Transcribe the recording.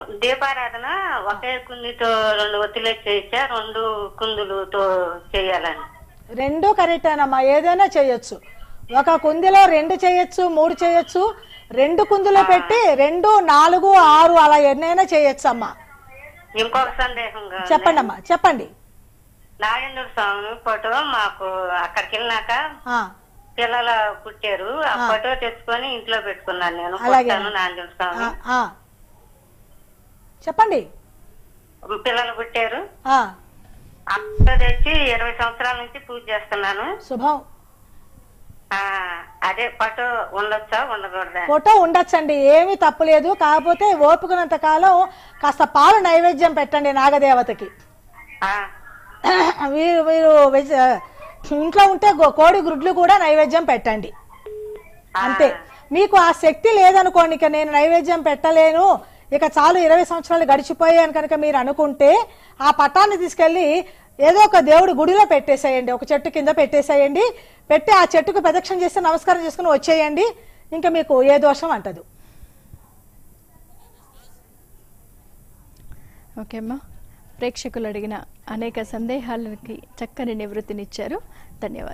దీపారాధన ఒకే కుందితో రెండు ఒత్తులే చేయించా రెండు కుందులతో చేయాలని రెండు కరెక్టేనమ్మా ఏదైనా చేయొచ్చు ఒక కుందిలో రెండు చేయొచ్చు మూడు చేయొచ్చు రెండు కుందులు పెట్టి రెండు నాలుగు ఆరు అలా ఎన్నైనా చేయొచ్చు అమ్మా ఇంకొక సందేహంగా చెప్పండి అమ్మా చెప్పండి నాగేంద్ర స్వామి ఫోటో మాకు అక్కడికి వెళ్ళినాక ఆ, పిల్లలు పుట్టారు ఆ ఫోటో తెచ్చుకొని ఇంట్లో పెట్టుకున్నాను నేను అలాగే. పుట్టాను నాగేంద్ర ఆ, స్వామి ఆ. చెప్పండి పిల్లలు పుట్టారు ఆ, అక్కడ తెచ్చి ఇరవై సంవత్సరాల నుంచి పూజ చేస్తున్నాను శుభం ఆ అదే ఫోటో ఉండొచ్చా ఉండకూడదా ఫోటో ఉండొచ్చండి ఏమీ తప్పులేదు కాకపోతే ఓపుకున్నంత కాలం కాస్త పాలు నైవేద్యం పెట్టండి నాగదేవతకి ఆ, మీరు మీరు వెజ్- ఇంట్లో ఉంటే గో- కోడి గుడ్లు కూడా నైవేద్యం పెట్టండి అంతే మీకు ఆ శక్తి లేదనుకోండి ఇక నేను నైవేద్యం పెట్టలేను ఇక చాలు ఇరవై సంవత్సరాలు గడిచిపోయాను కనుక మీరు అనుకుంటే ఆ పట్టాన్ని తీసుకెళ్ళి ఏదో ఒక దేవుడి గుడిలో పెట్టేసేయండి ఒక చెట్టు కింద పెట్టేసేయండి పెట్టి ఆ చెట్టుకు ప్రదక్షిణ చేసి నమస్కారం చేసుకుని వచ్చేయండి ఇంకా మీకు ఏ దోషం అంటదు ఓకే అమ్మా ప్రేక్షకులు అడిగిన అనేక సందేహాలకి చక్కని నివృత్తినిచ్చారు ధన్యవాదాలు